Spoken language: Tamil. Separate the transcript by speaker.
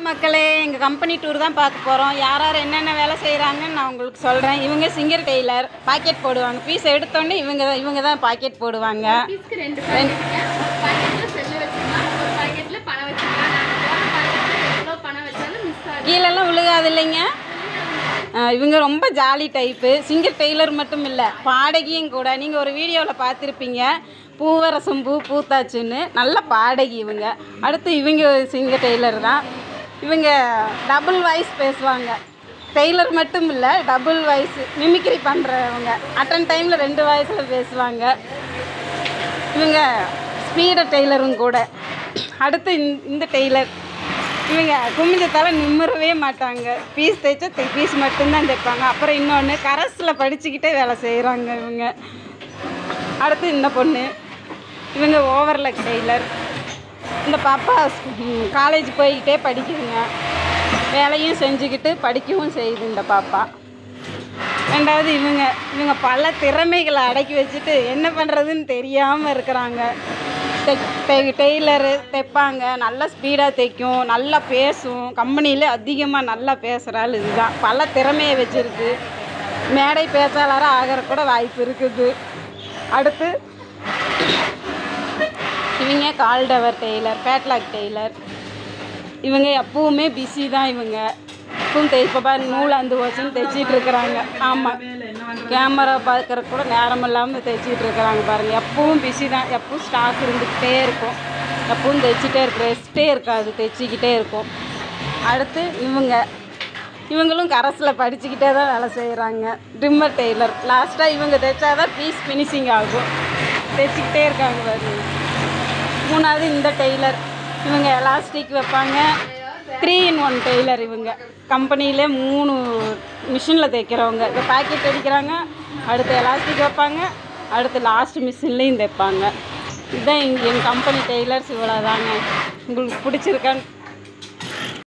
Speaker 1: மக்களே எங்கள் கம்பெனி டூர் தான் பார்க்க போகிறோம் யார் யார் என்னென்ன வேலை செய்கிறாங்கன்னு நான் உங்களுக்கு சொல்கிறேன் இவங்க சிங்கர் டெய்லர் பாக்கெட் போடுவாங்க பீஸ் எடுத்தோடனே இவங்க தான் இவங்க தான் பாக்கெட் போடுவாங்க
Speaker 2: பீஸ்க்கு ரெண்டு பாக்கெட்டுங்க பாக்கெட்ல செல்லு வச்சுக்கலாம் ஒரு பாக்கெட்ல பணம் வச்சுக்கலாம் நாங்கள் போன பாக்கெட்ல எவ்வளோ பணம் வச்சாலும் மிஸ் ஆகுது
Speaker 1: கீழெல்லாம் விழுகாது இல்லைங்க ஆ, இவங்க ரொம்ப ஜாலி டைப்பு சிங்கர் டெய்லர் மட்டும் இல்லை பாடகியும் கூட நீங்கள் ஒரு வீடியோவில் பார்த்துருப்பீங்க பூவரசம் பூ பூத்தாச்சுன்னு நல்ல பாடகி இவங்க அடுத்து இவங்க சிங்கர் டெய்லர் தான் இவங்க டபுள் வாய்ஸ் பேசுவாங்க டெய்லர் மட்டும் இல்லை டபுள் வாய்ஸ் மிமிக்ரி பண்ணுறவங்க அட்டன் டைமில் ரெண்டு வாய்ஸில் பேசுவாங்க இவங்க ஸ்பீட டெய்லரும் கூட அடுத்து இந்த- இந்த டெய்லர் இவங்க குமிஞ்சத்தால் நிம்மறவே மாட்டாங்க பீஸ் தைச்சா பீஸ் மட்டும்தான் தைப்பாங்க அப்புறம் இன்னொன்று கரஸில் படிச்சுக்கிட்டே வேலை செய்கிறாங்க இவங்க அடுத்து இந்த பொண்ணு இவங்க ஓவர்லக் டெய்லர் இந்த பாப்பா காலேஜ் போய்கிட்டே படிக்குதுங்க வேலையும் செஞ்சுக்கிட்டு படிக்கவும் செய்யுது இந்த பாப்பா ரெண்டாவது இவங்க இவங்க பல திறமைகளை அடக்கி வச்சுட்டு என்ன பண்ணுறதுன்னு தெரியாமல் இருக்கிறாங்க டெய்லரு தைப்பாங்க நல்லா ஸ்பீடாக தைக்கும் நல்லா பேசும் கம்பெனியில் அதிகமாக நல்லா பேசுகிறாள் இதுதான் பல திறமையை வச்சுருக்கு மேடை பேச்சாளராக ஆகிற கூட வாய்ப்பு இருக்குது அடுத்து இவங்க கால்டவர் டெய்லர் பேட்லாக் டெய்லர் இவங்க எப்பவுமே பிஸி தான் இவங்க எப்பவும் தை இப்போ பாரு நூல் அந்து வச்சுன்னு தைச்சிட்டு இருக்கிறாங்க ஆமாம் கேமரா பார்க்குற கூட நேரம் இல்லாமல் தைச்சிட்டு இருக்கிறாங்க பாருங்கள் எப்பவும் பிஸி தான் எப்பவும் ஸ்டாக் இருந்துக்கிட்டே இருக்கும் எப்பவும் தைச்சிட்டே இருக்கும் ரெஸ்ட்டே இருக்காது தைச்சிக்கிட்டே இருக்கும் அடுத்து இவங்க இவங்களும் கரஸில் படிச்சுக்கிட்டே தான் வேலை செய்கிறாங்க ட்ரிம்மர் டெய்லர் லாஸ்ட்டாக இவங்க தைச்சாதான் பீஸ் ஃபினிஷிங் ஆகும் தைச்சிக்கிட்டே இருக்காங்க பாருங்க மூணாவது இந்த டெய்லர் இவங்க எலாஸ்டிக் வைப்பாங்க த்ரீ இன் ஒன் டெய்லர் இவங்க கம்பெனியிலே மூணு மிஷினில் தைக்கிறவங்க இப்போ பாக்கெட் அடிக்கிறாங்க அடுத்து எலாஸ்டிக் வைப்பாங்க அடுத்து லாஸ்ட் மிஷின்லேயும் தைப்பாங்க இதுதான் எங்கள் எங்கள் கம்பெனி டெய்லர்ஸ் இவ்வளோ தாங்க உங்களுக்கு பிடிச்சிருக்கான்னு